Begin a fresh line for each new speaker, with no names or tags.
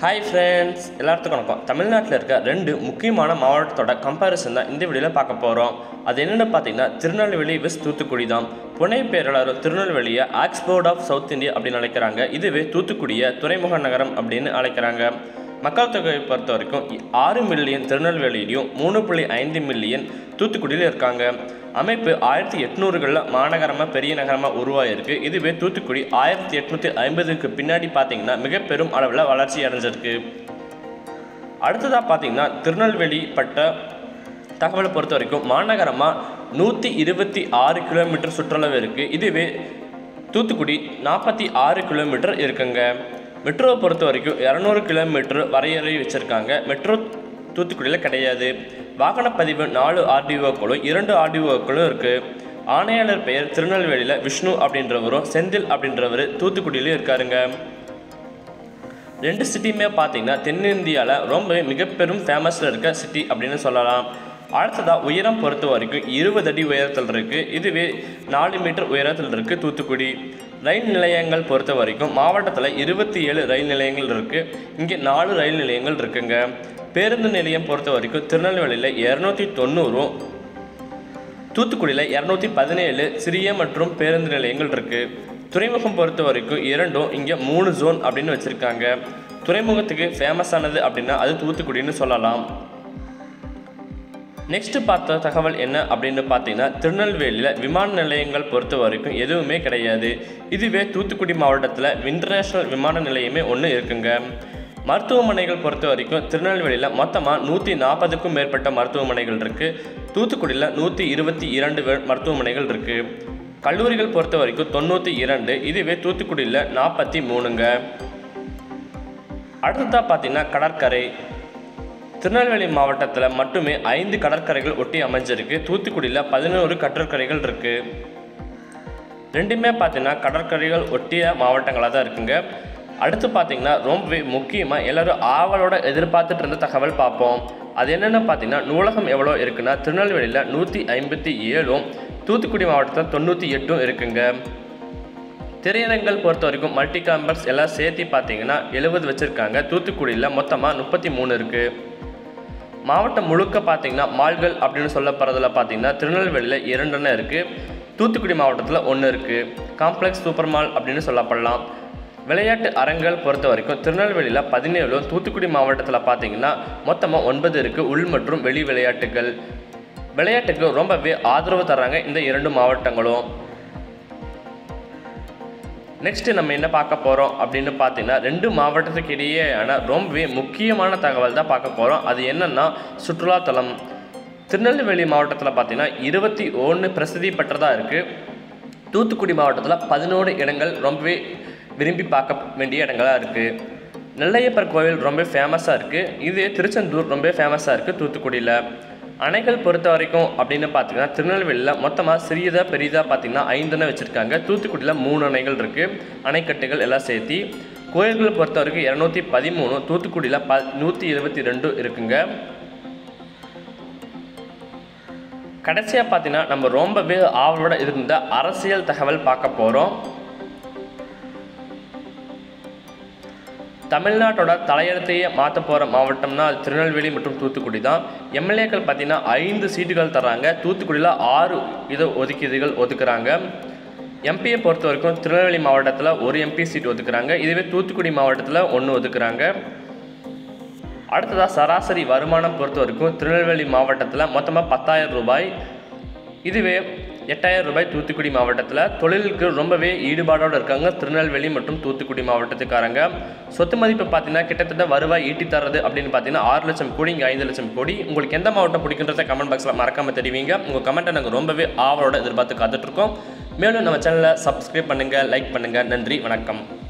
hi friends எல்லாத்துக்கும் வணக்கம் தமிழ்நாட்டில் இருக்க ரெண்டு முக்கியமான மாவட்டத்தோட கம்பேரிசன் தான் இந்த வீடியோவில் பார்க்க போகிறோம் அது என்னென்னு பார்த்தீங்கன்னா திருநெல்வேலி வெஸ்ட் தூத்துக்குடி தான் புனை பேரளர் திருநெல்வேலியை ஆக்ஸ்போர்ட் ஆஃப் சவுத் இந்தியா அப்படின்னு அழைக்கிறாங்க இதுவே தூத்துக்குடியை துறைமுக நகரம் அப்படின்னு அழைக்கிறாங்க மக்கள் தொகையை பொறுத்த வரைக்கும் ஆறு மில்லியன் திருநெல்வேலியிலையும் மூணு புள்ளி ஐந்து மில்லியன் தூத்துக்குடியில் இருக்காங்க அமைப்பு ஆயிரத்தி எட்நூறுகளில் மாநகரமாக பெரிய நகரமாக உருவாயிருக்கு இதுவே தூத்துக்குடி ஆயிரத்தி எட்நூற்றி ஐம்பதுக்கு பின்னாடி பார்த்தீங்கன்னா மிக பெரும் அளவில் வளர்ச்சி அடைஞ்சிருக்கு அடுத்ததாக பார்த்தீங்கன்னா திருநெல்வேலி பட்ட தகவலை பொறுத்த வரைக்கும் மாநகரமாக நூற்றி இருபத்தி ஆறு கிலோமீட்டர் சுற்றளவு இருக்குது இதுவே தூத்துக்குடி நாற்பத்தி ஆறு கிலோமீட்டர் இருக்குங்க மெட்ரோவை பொறுத்த வரைக்கும் இரநூறு கிலோமீட்டர் வரையறை வச்சுருக்காங்க மெட்ரோ தூத்துக்குடியில் கிடையாது வாகனப்பதிவு நாலு ஆர்டிஓக்களும் இரண்டு ஆர்டிஓக்களும் இருக்குது ஆணையாளர் பெயர் திருநெல்வேலியில் விஷ்ணு அப்படின்றவரும் செந்தில் அப்படின்றவர் தூத்துக்குடியிலும் இருக்காருங்க ரெண்டு சிட்டியுமே பார்த்தீங்கன்னா தென்னிந்தியாவில் ரொம்ப மிக பெரும் ஃபேமஸில் இருக்க சிட்டி அப்படின்னு சொல்லலாம் அடுத்ததாக உயரம் பொறுத்த வரைக்கும் இருபது அடி உயரத்தில் இருக்குது இதுவே நாலு மீட்டர் உயரத்தில் இருக்குது தூத்துக்குடி ரயில் நிலையங்கள் பொறுத்த வரைக்கும் மாவட்டத்தில் இருபத்தி ஏழு ரயில் நிலையங்கள் இருக்குது இங்கே நாலு ரயில் நிலையங்கள் இருக்குங்க பேருந்து நிலையம் பொறுத்த வரைக்கும் திருநெல்வேலியில் இரநூத்தி தொண்ணூறும் தூத்துக்குடியில் இரநூத்தி பதினேழு சிறிய மற்றும் பேருந்து நிலையங்கள் இருக்குது துறைமுகம் பொறுத்த வரைக்கும் இரண்டும் இங்கே மூணு ஜோன் அப்படின்னு வச்சுருக்காங்க துறைமுகத்துக்கு ஃபேமஸானது அப்படின்னா அது தூத்துக்குடின்னு சொல்லலாம் நெக்ஸ்ட் பார்த்த தகவல் என்ன அப்படின்னு பார்த்தீங்கன்னா திருநெல்வேலியில் விமான நிலையங்கள் பொறுத்த வரைக்கும் எதுவுமே கிடையாது இதுவே தூத்துக்குடி மாவட்டத்தில் இன்டர்நேஷ்னல் விமான நிலையமே ஒன்று இருக்குங்க மருத்துவமனைகள் பொறுத்த வரைக்கும் திருநெல்வேலியில் மொத்தமாக நூற்றி நாற்பதுக்கும் மேற்பட்ட மருத்துவமனைகள் இருக்குது தூத்துக்குடியில் நூற்றி இருபத்தி இரண்டு மருத்துவமனைகள் இருக்குது கல்லூரிகள் பொறுத்த வரைக்கும் தொண்ணூற்றி இரண்டு இதுவே தூத்துக்குடியில் நாற்பத்தி மூணுங்க அடுத்ததாக பார்த்தீங்கன்னா கடற்கரை திருநெல்வேலி மாவட்டத்தில் மட்டுமே ஐந்து கடற்கரைகள் ஒட்டி அமைஞ்சிருக்கு தூத்துக்குடியில் பதினோரு கடற்கரைகள் இருக்குது ரெண்டுமே பார்த்தீங்கன்னா கடற்கரைகள் ஒட்டிய மாவட்டங்களாக தான் இருக்குங்க அடுத்து பார்த்தீங்கன்னா ரொம்பவே முக்கியமாக எல்லோரும் ஆவலோட எதிர்பார்த்துட்டு இருந்த தகவல் பார்ப்போம் அது என்னென்னு பார்த்தீங்கன்னா நூலகம் எவ்வளோ இருக்குன்னா திருநெல்வேலியில் நூற்றி ஐம்பத்தி ஏழும் தூத்துக்குடி மாவட்டத்தில் தொண்ணூற்றி எட்டும் இருக்குங்க திரையரங்கள் பொறுத்த வரைக்கும் மல்டி காம்பஸ் எல்லாம் சேர்த்து பார்த்தீங்கன்னா எழுபது வச்சுருக்காங்க தூத்துக்குடியில் மொத்தமாக முப்பத்தி மூணு இருக்குது மாவட்டம் முழுக்க பார்த்தீங்கன்னா மால்கள் அப்படின்னு சொல்லப்படுறதுல பார்த்தீங்கன்னா திருநெல்வேலியில் இரண்டெண்ணம் இருக்குது தூத்துக்குடி மாவட்டத்தில் ஒன்று இருக்குது காம்ப்ளெக்ஸ் சூப்பர் மால் அப்படின்னு சொல்லப்படலாம் விளையாட்டு அரங்குகள் பொறுத்த வரைக்கும் திருநெல்வேலியில் பதினேழும் தூத்துக்குடி மாவட்டத்தில் பார்த்தீங்கன்னா மொத்தமாக ஒன்பது இருக்குது உள் மற்றும் வெளி விளையாட்டுகள் விளையாட்டுக்கு ரொம்பவே ஆதரவு தர்றாங்க இந்த இரண்டு மாவட்டங்களும் நெக்ஸ்ட்டு நம்ம என்ன பார்க்க போகிறோம் அப்படின்னு பார்த்தீங்கன்னா ரெண்டு மாவட்டத்துக்கு இடையேயான ரொம்பவே முக்கியமான தகவல் தான் பார்க்க போகிறோம் அது என்னென்னா சுற்றுலாத்தலம் திருநெல்வேலி மாவட்டத்தில் பார்த்தீங்கன்னா இருபத்தி ஒன்று பிரசித்தி பெற்றதாக இருக்குது தூத்துக்குடி மாவட்டத்தில் பதினோரு இடங்கள் ரொம்பவே விரும்பி பார்க்க வேண்டிய இடங்களாக இருக்குது நெல்லையப்பர் கோவில் ரொம்ப ஃபேமஸாக இருக்குது இது திருச்செந்தூர் ரொம்ப ஃபேமஸாக இருக்குது தூத்துக்குடியில் அணைகள் பொறுத்த வரைக்கும் அப்படின்னு பார்த்தீங்கன்னா திருநெல்வேலியில் மொத்தமாக சிறியதாக பெரியதாக பார்த்தீங்கன்னா ஐந்து அணை வச்சுருக்காங்க தூத்துக்குடியில் மூணு அணைகள் இருக்குது அணைக்கட்டுகள் எல்லாம் சேர்த்தி கோயில்கள் பொறுத்த வரைக்கும் இரநூத்தி பதிமூணு தூத்துக்குடியில் ப நூற்றி இருபத்தி ரெண்டு இருக்குங்க கடைசியாக பார்த்தீங்கன்னா நம்ம ரொம்பவே ஆவலோட இருந்த அரசியல் தகவல் பார்க்க போகிறோம் தமிழ்நாட்டோட தலையெழுத்தையே மாற்ற போகிற மாவட்டம்னா அது திருநெல்வேலி மற்றும் தூத்துக்குடி தான் எம்எல்ஏக்கள் பார்த்தீங்கன்னா ஐந்து சீட்டுகள் தராங்க தூத்துக்குடியில் ஆறு இது ஒதுக்கீடுகள் ஒதுக்குறாங்க எம்பியை பொறுத்த வரைக்கும் திருநெல்வேலி மாவட்டத்தில் ஒரு எம்பி சீட் ஒதுக்குறாங்க இதுவே தூத்துக்குடி மாவட்டத்தில் ஒன்று ஒதுக்குறாங்க அடுத்ததாக சராசரி வருமானம் பொறுத்த வரைக்கும் திருநெல்வேலி மாவட்டத்தில் மொத்தமாக பத்தாயிரம் ரூபாய் இதுவே எட்டாயிரம் ரூபாய் தூத்துக்குடி மாவட்டத்தில் தொழிலுக்கு ரொம்பவே ஈடுபாடோடு இருக்காங்க திருநெல்வேலி மற்றும் தூத்துக்குடி மாவட்டத்துக்காரங்க சொத்து மதிப்பு பார்த்தீங்கன்னா கிட்டத்தட்ட வருவாய் ஈட்டி தர்றது அப்படின்னு பார்த்தீங்கன்னா ஆறு லட்சம் கோடி இங்கே ஐந்து லட்சம் கோடி உங்களுக்கு எந்த மாவட்டம் பிடிக்கின்றத கமெண்ட் பாக்ஸில் மறக்காமல் தெரிவிங்க உங்கள் கமெண்ட்டை நாங்கள் ரொம்பவே ஆவலோட எதிர்பார்த்து காத்துட்ருக்கோம் மேலும் நம்ம சேனலை சப்ஸ்கிரைப் பண்ணுங்கள் லைக் பண்ணுங்கள் நன்றி வணக்கம்